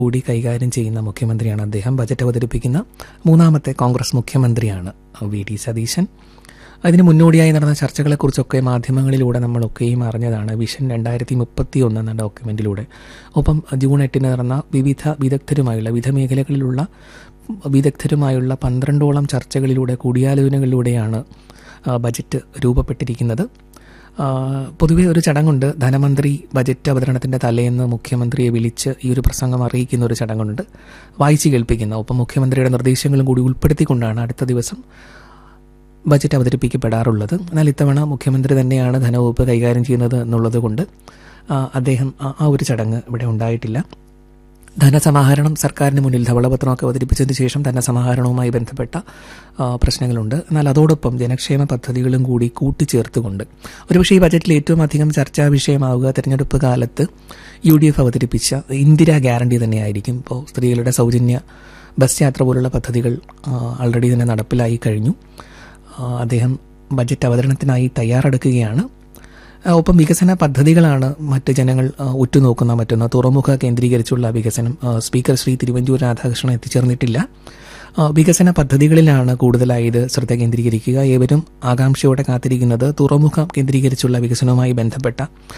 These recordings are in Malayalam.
കൂടി കൈകാര്യം ചെയ്യുന്ന മുഖ്യമന്ത്രിയാണ് അദ്ദേഹം ബജറ്റ് അവതരിപ്പിക്കുന്ന മൂന്നാമത്തെ കോൺഗ്രസ് മുഖ്യമന്ത്രിയാണ് വി ഡി സതീശൻ അതിന് മുന്നോടിയായി നടന്ന ചർച്ചകളെക്കുറിച്ചൊക്കെ മാധ്യമങ്ങളിലൂടെ നമ്മളൊക്കെയും അറിഞ്ഞതാണ് വിഷൻ രണ്ടായിരത്തി മുപ്പത്തി ഒന്ന് എന്ന ഡോക്യുമെന്റിലൂടെ ഒപ്പം ജൂൺ എട്ടിന് നടന്ന വിവിധ വിദഗ്ധരുമായുള്ള വിവിധ മേഖലകളിലുള്ള വിദഗ്ധരുമായുള്ള പന്ത്രണ്ടോളം ചർച്ചകളിലൂടെ കൂടിയാലോചനകളിലൂടെയാണ് ആ, ബജറ്റ് രൂപപ്പെട്ടിരിക്കുന്നത് ആ, പൊതുവെ ഒരു ചടങ്ങുണ്ട് ധനമന്ത്രി ബജറ്റ് അവതരണത്തിന്റെ തലേന്ന് മുഖ്യമന്ത്രിയെ വിളിച്ച് ഈ ഒരു പ്രസംഗം അറിയിക്കുന്ന ഒരു ചടങ്ങുണ്ട് വായിച്ചു കേൾപ്പിക്കുന്ന ഒപ്പം മുഖ്യമന്ത്രിയുടെ നിർദ്ദേശങ്ങളും കൂടി ഉൾപ്പെടുത്തിക്കൊണ്ടാണ് അടുത്ത ദിവസം ബജറ്റ് അവതരിപ്പിക്കപ്പെടാറുള്ളത് എന്നാൽ ഇത്തവണ മുഖ്യമന്ത്രി തന്നെയാണ് ധനവകുപ്പ് കൈകാര്യം ചെയ്യുന്നത് എന്നുള്ളത് കൊണ്ട് ആ, അദ്ദേഹം ആ- ആ ഒരു ചടങ്ങ് ഇവിടെ ഉണ്ടായിട്ടില്ല ധനസമാഹരണം സർക്കാരിന് മുന്നിൽ ധവളപത്രമൊക്കെ അവതരിപ്പിച്ചതിന് ശേഷം ധനസമാഹരണവുമായി ബന്ധപ്പെട്ട ആ, പ്രശ്നങ്ങളുണ്ട് എന്നാൽ അതോടൊപ്പം ജനക്ഷേമ പദ്ധതികളും കൂടി കൂട്ടിച്ചേർത്തുകൊണ്ട് ഒരുപക്ഷെ ഈ ബജറ്റിൽ ഏറ്റവും അധികം ചർച്ചാ വിഷയമാവുക തെരഞ്ഞെടുപ്പ് കാലത്ത് യു ഡി എഫ് അവതരിപ്പിച്ച ഇന്ദിരാ ഗ്യാരണ്ടി തന്നെയായിരിക്കും ഇപ്പോൾ സ്ത്രീകളുടെ സൗജന്യ ബസ് യാത്ര പോലുള്ള പദ്ധതികൾ ആൾറെഡി തന്നെ നടപ്പിലായി കഴിഞ്ഞു ആ, അദ്ദേഹം ബജറ്റ് അവതരണത്തിനായി തയ്യാറെടുക്കുകയാണ് ആ, ഒപ്പം വികസന പദ്ധതികളാണ് മറ്റ് ജനങ്ങൾ ആ, ഉറ്റുനോക്കുന്ന മറ്റൊന്ന് തുറമുഖ കേന്ദ്രീകരിച്ചുള്ള വികസനം ആ, സ്പീക്കർ ശ്രീ തിരുവഞ്ചൂർ രാധാകൃഷ്ണൻ എത്തിച്ചേർന്നിട്ടില്ല ആ, വികസന പദ്ധതികളിലാണ് കൂടുതലായി ഇത് ശ്രദ്ധ കേന്ദ്രീകരിക്കുക ഏവരും ആകാംക്ഷയോടെ കാത്തിരിക്കുന്നത് തുറമുഖം കേന്ദ്രീകരിച്ചുള്ള വികസനവുമായി ബന്ധപ്പെട്ട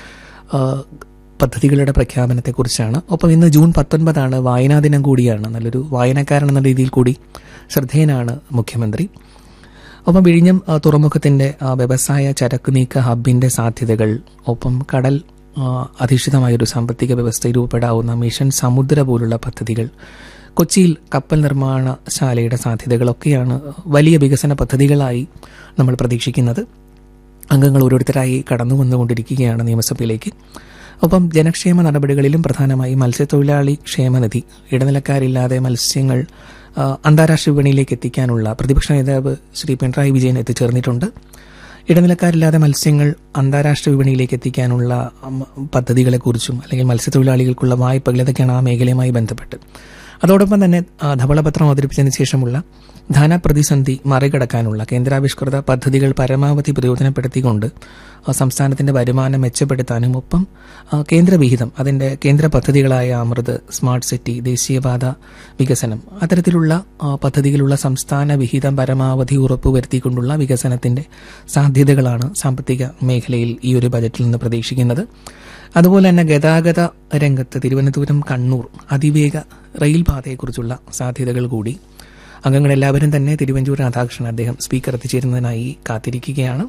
ആ, പദ്ധതികളുടെ പ്രഖ്യാപനത്തെക്കുറിച്ചാണ് ഒപ്പം ഇന്ന് ജൂൺ പത്തൊൻപതാണ് വായനാ ദിനം കൂടിയാണ് നല്ലൊരു വായനക്കാരൻ എന്ന രീതിയിൽ കൂടി ശ്രദ്ധേയനാണ് മുഖ്യമന്ത്രി ഒപ്പം വിഴിഞ്ഞം ആ, തുറമുഖത്തിന്റെ ആ, വ്യവസായ ചരക്ക് നീക്ക ഹബിന്റെ സാധ്യതകൾ ഒപ്പം കടൽ ആ, അധിഷ്ഠിതമായൊരു സാമ്പത്തിക വ്യവസ്ഥ രൂപപ്പെടാവുന്ന മിഷൻ സമുദ്ര പോലുള്ള പദ്ധതികൾ കൊച്ചിയിൽ കപ്പൽ നിർമ്മാണശാലയുടെ സാധ്യതകളൊക്കെയാണ് വലിയ വികസന പദ്ധതികളായി നമ്മൾ പ്രതീക്ഷിക്കുന്നത് അംഗങ്ങൾ ഓരോരുത്തരായി കടന്നു വന്നുകൊണ്ടിരിക്കുകയാണ് നിയമസഭയിലേക്ക് ഒപ്പം ജനക്ഷേമ നടപടികളിലും പ്രധാനമായും മത്സ്യത്തൊഴിലാളി ക്ഷേമനിധി ഇടനിലക്കാരില്ലാതെ മത്സ്യങ്ങൾ ആ, അന്താരാഷ്ട്ര വിപണിയിലേക്ക് എത്തിക്കാനുള്ള പ്രതിപക്ഷ നേതാവ് ശ്രീ പിണറായി വിജയൻ എത്തിച്ചേർന്നിട്ടുണ്ട് ഇടനിലക്കാരില്ലാതെ മത്സ്യങ്ങൾ അന്താരാഷ്ട്ര വിപണിയിലേക്ക് എത്തിക്കാനുള്ള ഉം, പദ്ധതികളെക്കുറിച്ചും അല്ലെങ്കിൽ മത്സ്യത്തൊഴിലാളികൾക്കുള്ള വായ്പകൾ ഇതൊക്കെയാണ് ആ മേഖലയുമായി ബന്ധപ്പെട്ട് അതോടൊപ്പം തന്നെ ആ, ധവളപത്രം അവതരിപ്പിച്ചതിന് ശേഷമുള്ള ധനപ്രതിസന്ധി മറികടക്കാനുള്ള കേന്ദ്രാവിഷ്കൃത പദ്ധതികൾ പരമാവധി പ്രയോജനപ്പെടുത്തിക്കൊണ്ട് ആ, സംസ്ഥാനത്തിന്റെ വരുമാനം മെച്ചപ്പെടുത്താനും ഒപ്പം ആ, കേന്ദ്രവിഹിതം അതിന്റെ കേന്ദ്ര പദ്ധതികളായ അമൃത് സ്മാർട്ട് സിറ്റി ദേശീയപാത വികസനം അത്തരത്തിലുള്ള ആ, പദ്ധതികളുള്ള സംസ്ഥാന വിഹിതം പരമാവധി ഉറപ്പുവരുത്തിക്കൊണ്ടുള്ള വികസനത്തിന്റെ സാധ്യതകളാണ് സാമ്പത്തിക മേഖലയിൽ ഈ ഒരു ബജറ്റിൽ നിന്ന് പ്രതീക്ഷിക്കുന്നത് അതുപോലെ തന്നെ ഗതാഗത രംഗത്ത് തിരുവനന്തപുരം കണ്ണൂർ അതിവേഗ റെയിൽ പാതയെക്കുറിച്ചുള്ള സാധ്യതകൾ കൂടി അംഗങ്ങളെല്ലാവരും തന്നെ തിരുവഞ്ചൂർ രാധാകൃഷ്ണൻ അദ്ദേഹം സ്പീക്കർ എത്തിച്ചേരുന്നതിനായി കാത്തിരിക്കുകയാണ്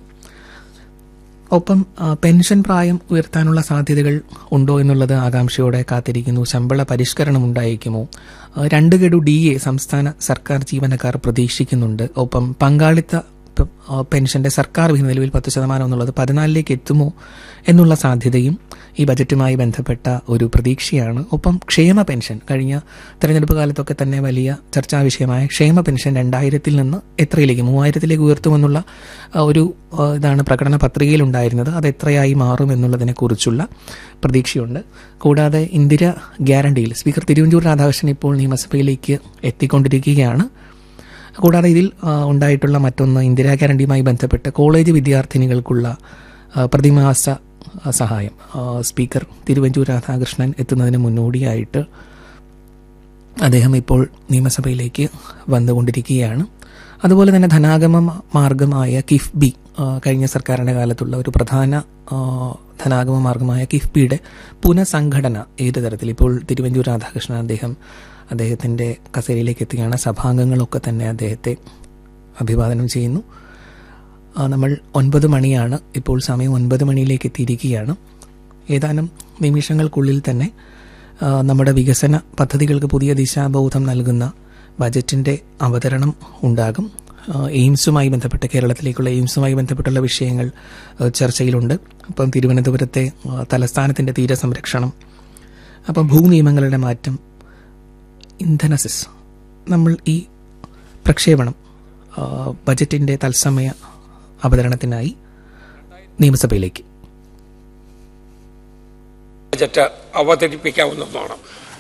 ഒപ്പം ആ, പെൻഷൻ പ്രായം ഉയർത്താനുള്ള സാധ്യതകൾ ഉണ്ടോ എന്നുള്ളത് ആകാംക്ഷയോടെ കാത്തിരിക്കുന്നു ശമ്പള പരിഷ്കരണം ഉണ്ടായേക്കുമോ ആ, രണ്ട് ഗഡു ഡി എ സംസ്ഥാന സർക്കാർ ജീവനക്കാർ പ്രതീക്ഷിക്കുന്നുണ്ട് ഒപ്പം പങ്കാളിത്ത പ- ആ, പെൻഷന്റെ സർക്കാർ വിഹിതം നിലവിൽ പത്ത് ശതമാനം എന്നുള്ളത് പതിനാലിലേക്ക് എത്തുമോ എന്നുള്ള സാധ്യതയും ഈ ബജറ്റുമായി ബന്ധപ്പെട്ട ഒരു പ്രതീക്ഷയാണ് ഒപ്പം ക്ഷേമ പെൻഷൻ കഴിഞ്ഞ തെരഞ്ഞെടുപ്പ് കാലത്തൊക്കെ തന്നെ വലിയ ചർച്ചാ വിഷയമായ ക്ഷേമ പെൻഷൻ രണ്ടായിരത്തിൽ നിന്ന് എത്രയിലേക്ക് മൂവായിരത്തിലേക്ക് ഉയർത്തുമെന്നുള്ള ആ, ഒരു ആ, ഇതാണ് പ്രകടന പത്രികയിൽ ഉണ്ടായിരുന്നത് അത് എത്രയായി മാറും എന്നുള്ളതിനെ കുറിച്ചുള്ള പ്രതീക്ഷയുണ്ട് കൂടാതെ ഇന്ദിര ഗ്യാരണ്ടിയിൽ സ്പീക്കർ തിരുവഞ്ചൂർ രാധാകൃഷ്ണൻ ഇപ്പോൾ നിയമസഭയിലേക്ക് എത്തിക്കൊണ്ടിരിക്കുകയാണ് കൂടാതെ ഇതിൽ ആ, ഉണ്ടായിട്ടുള്ള മറ്റൊന്ന് ഇന്ദിരാ ഗ്യാരണ്ടിയുമായി ബന്ധപ്പെട്ട് കോളേജ് വിദ്യാർത്ഥിനികൾക്കുള്ള ആ, പ്രതിമാസ ആ, സഹായം ആ, സ്പീക്കർ തിരുവഞ്ചൂർ രാധാകൃഷ്ണൻ എത്തുന്നതിന് മുന്നോടിയായിട്ട് അദ്ദേഹം ഇപ്പോൾ നിയമസഭയിലേക്ക് വന്നുകൊണ്ടിരിക്കുകയാണ് അതുപോലെ തന്നെ ധനാഗമ മാർഗമായ കിഫ്ബി ആ, കഴിഞ്ഞ സർക്കാരിന്റെ കാലത്തുള്ള ഒരു പ്രധാന ആ, ധനാഗമ മാർഗമായ കിഫ്ബിയുടെ പുനഃസംഘടന ഏത് തരത്തിൽ ഇപ്പോൾ തിരുവഞ്ചൂർ രാധാകൃഷ്ണൻ അദ്ദേഹം അദ്ദേഹത്തിന്റെ കസേരയിലേക്ക് എത്തുകയാണ് സഭാംഗങ്ങളൊക്കെ തന്നെ അദ്ദേഹത്തെ അഭിവാദനം ചെയ്യുന്നു ആ, നമ്മൾ ഒൻപത് മണിയാണ് ഇപ്പോൾ സമയം ഒൻപത് മണിയിലേക്ക് എത്തിയിരിക്കുകയാണ് ഏതാനും നിമിഷങ്ങൾക്കുള്ളിൽ തന്നെ ആ, നമ്മുടെ വികസന പദ്ധതികൾക്ക് പുതിയ ദിശാബോധം നൽകുന്ന ബജറ്റിന്റെ അവതരണം ഉണ്ടാകും ആ, എയിംസുമായി ബന്ധപ്പെട്ട് കേരളത്തിലേക്കുള്ള എയിംസുമായി ബന്ധപ്പെട്ടുള്ള വിഷയങ്ങൾ ആ, ചർച്ചയിലുണ്ട് അപ്പം തിരുവനന്തപുരത്തെ ആ, തലസ്ഥാനത്തിന്റെ തീരസംരക്ഷണം അപ്പം ഭൂനിയമങ്ങളുടെ മാറ്റം ഇന്ധന സെസ് നമ്മൾ ഈ പ്രക്ഷേപണം ആ, ബജറ്റിന്റെ തത്സമയ അവതരണത്തിനായി നിയമസഭയിലേക്ക് ബജറ്റ് അവതരിപ്പിക്കാവുന്നതാണ്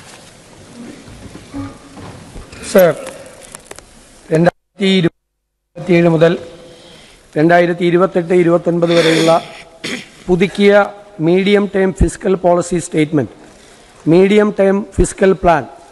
സർ രണ്ടായിരത്തി ഇരുപത്തിയേഴ് മുതൽ രണ്ടായിരത്തി ഇരുപത്തെട്ട് ഇരുപത്തൊൻപത് വരെയുള്ള പുതുക്കിയ medium term fiscal policy statement medium term fiscal plan